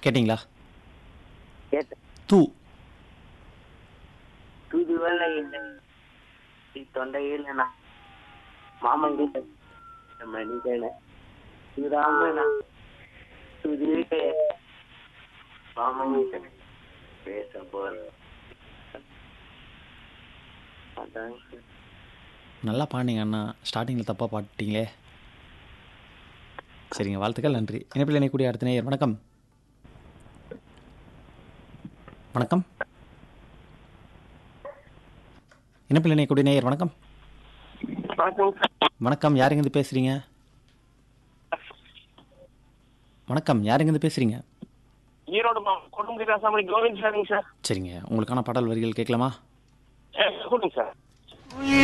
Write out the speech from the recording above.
கேட்டிங்களா கேட்டேன் தூ தூதுவளை இல்லை தொண்டையில் நான் மாமன் கிட்ட மனிதன சுராமனா துதிக்க மாமன் கிட்ட பேச போற அதான் சார். நல்லா பாடினீங்க அண்ணா ஸ்டார்டிங்கில் தப்பாக பாடிட்டீங்களே சரிங்க வாழ்த்துக்கள் நன்றி இணைப்பில் இணைக்கூடிய அடுத்த நேயர் வணக்கம் வணக்கம் இணைப்பில் இணையக்கூடிய நேயர் வணக்கம் வணக்கம் சார் வணக்கம் யாருங்கிருந்து பேசுகிறீங்க வணக்கம் யாருங்கிருந்து பேசுகிறீங்க ஈரோடு மாவட்டம் கொடுமுடி ராசாமணி கோவிந்த் சாருங்க சார் சரிங்க உங்களுக்கான பாடல் வரிகள் கேட்கலாமா கொடுங்க சார்